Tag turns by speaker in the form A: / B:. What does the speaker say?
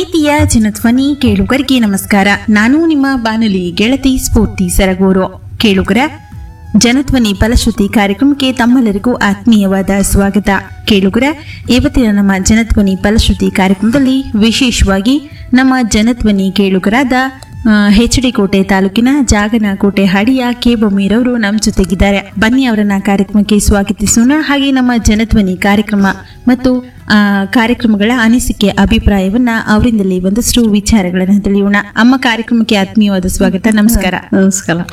A: ಪ್ರೀತಿಯ ಜನಧ್ವನಿ ಕೇಳುಗರಿಗೆ ನಮಸ್ಕಾರ ನಾನು ನಿಮ್ಮ ಬಾನುಲಿ ಗೆಳತಿ ಸ್ಫೂರ್ತಿ ಸರಗೂರು ಕೇಳುಗರ ಜನಧ್ವನಿ ಫಲಶ್ರುತಿ ಕಾರ್ಯಕ್ರಮಕ್ಕೆ ತಮ್ಮೆಲ್ಲರಿಗೂ ಆತ್ಮೀಯವಾದ ಸ್ವಾಗತ ಕೇಳುಗರ ಇವತ್ತಿನ ನಮ್ಮ ಜನಧ್ವನಿ ಫಲಶ್ರುತಿ ಕಾರ್ಯಕ್ರಮದಲ್ಲಿ ವಿಶೇಷವಾಗಿ ನಮ್ಮ ಜನಧ್ವನಿ ಕೇಳುಗರಾದ ಎಚ್ ಡಿ ಕೋಟೆ ತಾಲೂಕಿನ ಜಾಗನಕೋಟೆ ಹಾಡಿಯ ಕೆ ಬೊಮ್ಮೀರವರು ನಮ್ಮ ಜೊತೆಗಿದ್ದಾರೆ ಬನ್ನಿ ಅವರನ್ನ ಕಾರ್ಯಕ್ರಮಕ್ಕೆ ಸ್ವಾಗತಿಸೋಣ ಹಾಗೆ ನಮ್ಮ ಜನಧ್ವನಿ ಕಾರ್ಯಕ್ರಮ ಮತ್ತು ಆ, ಕಾರ್ಯಕ್ರಮಗಳ ಅನಿಸಿಕೆ ಅಭಿಪ್ರಾಯವನ್ನ ಅವರಿಂದಲೇ ಒಂದಷ್ಟು ವಿಚಾರಗಳನ್ನು ತಿಳಿಯೋಣ ಅಮ್ಮ ಕಾರ್ಯಕ್ರಮಕ್ಕೆ ಆತ್ಮೀಯವಾದ ಸ್ವಾಗತ ನಮಸ್ಕಾರ
B: ನಮಸ್ಕಾರ